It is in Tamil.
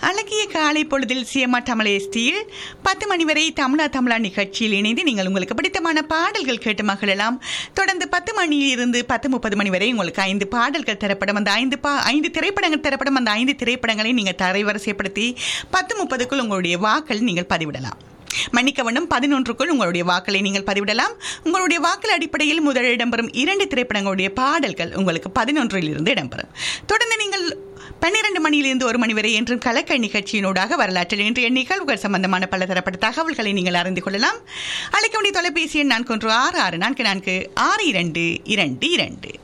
அழகிய காலை பொழுதில் சிஎம்ஆ தமிழேஸ்டியில் பத்து மணி வரை தமிழா தமிழா நிகழ்ச்சியில் இணைந்து நீங்கள் உங்களுக்கு பிடித்தமான பாடல்கள் கேட்டு மகிழலாம் தொடர்ந்து பத்து மணியிலிருந்து பத்து முப்பது மணி வரை உங்களுக்கு ஐந்து பாடல்கள் தரப்படும் அந்த ஐந்து பா ஐந்து திரைப்படங்கள் தரப்படும் அந்த ஐந்து திரைப்படங்களை நீங்கள் தரைவரிசைப்படுத்தி பத்து முப்பதுக்குள் உங்களுடைய வாக்கள் நீங்கள் பதிவிடலாம் மன்னிக்கவண்ணம் பதினொன்றுக்குள் உங்களுடைய வாக்களை நீங்கள் பதிவிடலாம் உங்களுடைய வாக்கள் அடிப்படையில் முதல் இடம்பெறும் இரண்டு திரைப்படங்களுடைய பாடல்கள் உங்களுக்கு பதினொன்றில் இருந்து இடம்பெறும் தொடர்ந்து நீங்கள் பன்னிரண்டு மணியிலிருந்து ஒரு மணி வரை என்றும் கலக்க நிகழ்ச்சியினூடாக வரலாற்றில் இன்றைய நிகழ்வுகள் சம்பந்தமான பல தரப்பட்ட தகவல்களை நீங்கள் அறிந்து கொள்ளலாம் அழைக்க வேண்டிய தொலைபேசி எண் நான்கு ஒன்று ஆறு ஆறு நான்கு நான்கு ஆறு இரண்டு இரண்டு இரண்டு